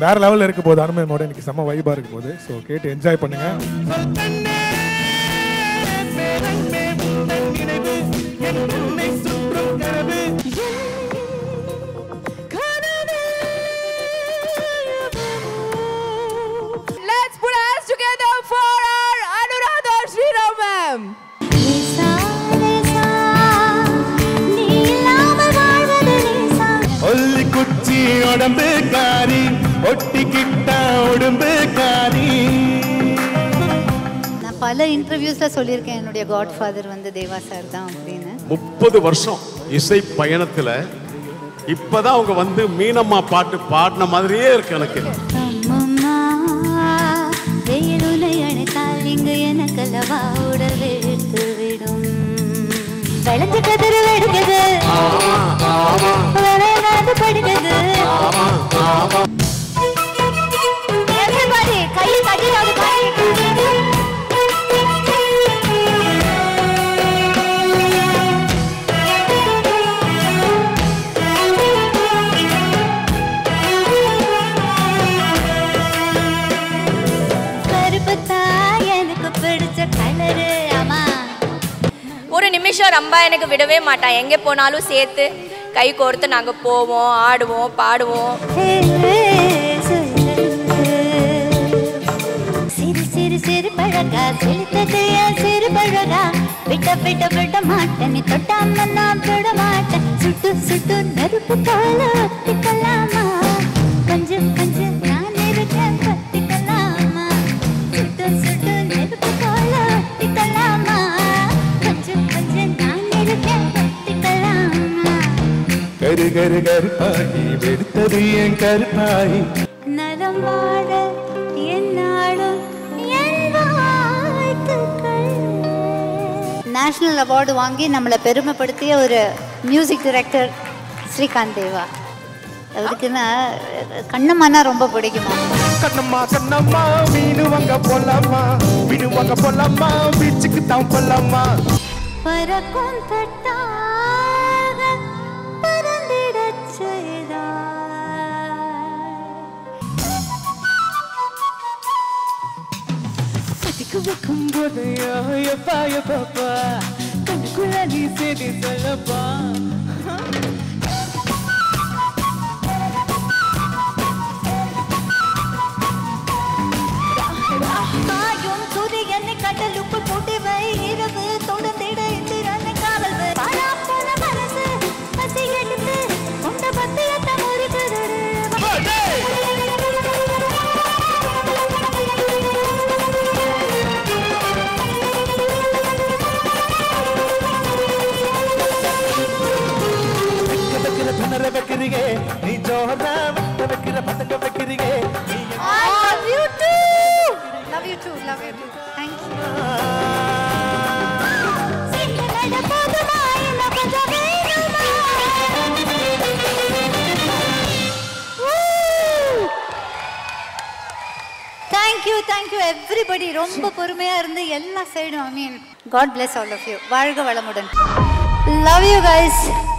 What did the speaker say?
வேற லெவலில் இருக்க போது அனுமதியோட இன்னைக்கு செம்ம வைபாக இருக்க போது ஸோ கேட்டு என்ஜாய் பண்ணுங்க Let's put our hands together for our Anuradha Sriram ma'am. ஒல்லி குச்சி உடம்பு காரி ஒட்டிக்கிட்ட உடம்பு காரி நான் பல இன்டர்வியூஸ்ல சொல்லியிருக்கேன் என்னுடைய காட் ஃபாதர் வந்து தேவா சார் தான் அப்படின்னு முப்பது வருஷம் இசை பயணத்துல இப்பதான் அவங்க வந்து மீனம்மா பாட்டு பாடின மாதிரியே இருக்கு எனக்கு அம்மம்மா, வெயிலுனை அணைத்தால் இங்கு எனக்கல்லவா உடல் வேர்த்து விடும் விளைஞ்ச கதிர் வெடுக்குது விளையாடு படுக்குது Everybody, கையை தட்டிடாது கருப்பு தான் எனக்கு பிடிச்ச கலரு ஆமா ஒரு நிமிஷம் ரம்பா எனக்கு விடவே மாட்டான் எங்கே போனாலும் சேர்த்து கை கோர்த்து நாங்கள் போவோம் ஆடுவோம் பாடுவோம் சிறு சிறு சிறு பழகா செலுத்தது என் சிறு பழகா விட்ட விட்ட விட மாட்டேன் நீ தொட்டாம நான் விட மாட்டேன் சுட்டு சுட்டு நெருப்பு போல ஒத்திக்கலாமா கொஞ்சம் கொஞ்சம் நான் இருக்கேன் பத்திக்கலாமா சுட்டு சுட்டு நெருப்பு போல ஒத்திக்கலாமா கொஞ்சம் கொஞ்சம் நான் இருக்கேன் பத்திக்கலாமா கரு கரு கருப்பாகி வெறுத்தது என் கருப்பாகி நலம் வாழ என்னாலும் என் வாழ்த்துக்கள் நேஷனல் அவார்டு வாங்கி நம்மளை பெருமைப்படுத்திய ஒரு மியூசிக் டைரக்டர் ஸ்ரீகாந்த் தேவா அவருக்குன்னா கண்ணம்மானா ரொம்ப பிடிக்குமா கண்ணம்மா கண்ணம்மா மீனு வாங்க போலாமா மீனு வாங்க போலாமா பீச்சுக்கு தான் போலாமா பறக்கும் தட்டாக பறந்திடச் செய்தாய் பத்திக்கு வைக்கும் போது எப்பா எப்பப்பா கண்ணுக்குள்ள நீ செய்தி சொல்லப்பா காயும் சூரியனை கடலுக்கு போட்டு வை இரவு தொடர்ந்திட இந்திரனை காவல் வை. பாழா போன மனசு பசி எடுத்து கொண்ட பத்தியத்தை முறிக்குது. வைக்க வைக்கிற திணற வைக்கிறீங்க நீ ஜோர வைக்க வைக்கிற பதக்க வைக்கிறீங்க நீ I love you too. Love you too. Love you too. Thank you. சின்ன நட போதுமா என்ன கொஞ்சம் வேணுமா தேங்க்யூ தேங்க்யூ எவ்ரிபடி ரொம்ப பொறுமையா இருந்து எல்லா சைடும் I mean God bless all of you வாழ்க வளமுடன் லவ் யூ கைஸ்